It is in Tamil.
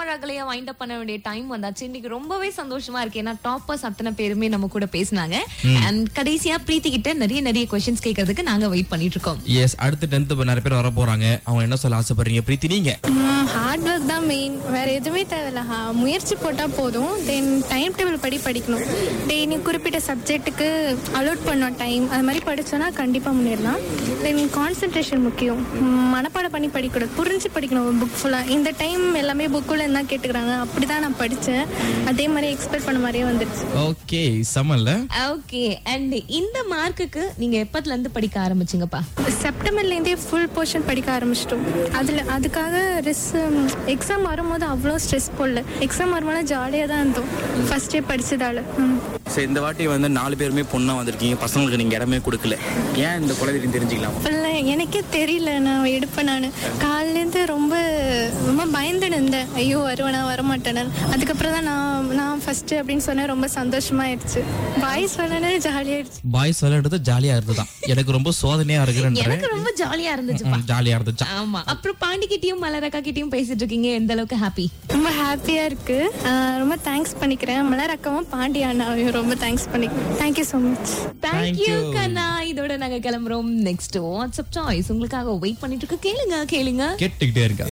ரகலையா வைண்ட் அப் பண்ண வேண்டிய டைம் வந்தாச்சு இன்னைக்கு ரொம்பவே சந்தோஷமா இருக்கு ஏன்னா டாப்பர்ஸ் அத்தனை பேருமே நம்ம கூட பேசினாங்க அண்ட் கடைசியா பிரீத்தி கிட்ட நிறைய நிறைய கொஸ்டின்ஸ் கேட்கறதுக்கு நாங்க வெயிட் பண்ணிட்டு இருக்கோம் எஸ் அடுத்து டென்த் நிறைய பேர் வர போறாங்க அவங்க என்ன சொல்ல ஆசைப்படுறீங்க பிரீத்தி நீங்க ஹார்ட் ஒர்க் தான் மெயின் வேற எதுவுமே தேவையில்ல ஹா- முயற்சி போட்டால் போதும் தென் டைம் டேபிள் படி படிக்கணும் டெய்லி குறிப்பிட்ட சப்ஜெக்ட்டுக்கு அலோட் பண்ணோம் டைம் அது மாதிரி படிச்சோன்னா கண்டிப்பாக முன்னேறலாம் தென் கான்சென்ட்ரேஷன் முக்கியம் ம், மனப்பாடம் பண்ணி படிக்கக்கூடாது புரிஞ்சு படிக்கணும் புக் ஃபுல்லாக இந்த டைம் எல்லாமே புக்குள்ள என்ன கேட்டுக்கிறாங்க அப்படி தான் நான் படித்தேன் அதே மாதிரி எக்ஸ்பெக்ட் பண்ண மாதிரியே வந்துடுச்சு ஓகே சமல்ல ஓகே அண்ட் இந்த மார்க்குக்கு நீங்க எப்பத்துல இருந்து படிக்க ஆரம்பிச்சீங்கப்பா செப்டம்பர்லேருந்தே ஃபுல் போர்ஷன் படிக்க ஆரம்பிச்சிட்டோம் அதில் அதுக்காக ரிஸ் எக்ஸாம் வரும்போது அவ்வளோ ஸ்ட்ரெஸ் போடல எக்ஸாம் வரும்போது ஜாலியாக தான் இருந்தோம் ஃபஸ்ட்டே படிச்சதால ம். சரி இந்த வாட்டி வந்து நாலு பேருமே பொண்ணா வந்திருக்கீங்க பசங்களுக்கு நீங்க இடமே கொடுக்கல ஏன் இந்த குழந்தை தெரிஞ்சுக்கலாம் இல்லை எனக்கே தெரியல நான் எடுப்பேன் நான் காலிலேருந்து ரொம்ப ரொம்ப பயந்துன்னு இருந்தேன் ஐயோ வருவேனா வரமாட்டேன்னு அதுக்கப்புறம் தான் நான் நான் ஃபஸ்ட்டு அப்படின்னு சொன்னேன் ரொம்ப சந்தோஷமாயிடுச்சு பாய்ஸ் வரனே ஜாலியாயிடுச்சு பாய்ஸ் விளையாடுறது ஜாலியா இருந்ததுதான் எனக்கு ரொம்ப சோதனையா இருக்குன்றேன் எனக்கு ரொம்ப ஜாலியா இருந்துச்சுப்பா ஜாலியா இருந்துச்சா ஆமா அப்புறம் பாண்டி கிட்டயும் மலரக்கா கிட்டயும் பேசிட்டு இருக்கீங்க எந்த அளவுக்கு ஹாப்பி ரொம்ப ஹாப்பியாக இருக்குது ரொம்ப தேங்க்ஸ் பண்ணிக்கிறேன் மலர் அக்காவும் பாண்டி அண்ணாவையும் ரொம்ப தேங்க்ஸ் பண்ணிக்கிறேன் தேங்க்யூ ஸோ மச் தேங்க்யூ கண்ணா இதோட நாங்க கிளம்புறோம் நெக்ஸ்ட் வாட்ஸ்அப் சாய்ஸ் உங்களுக்காக வெயிட் பண்ணிட்டு இருக்கு கேளுங்க கேளுங்க கேட்டுக்கிட்டே இருக்கா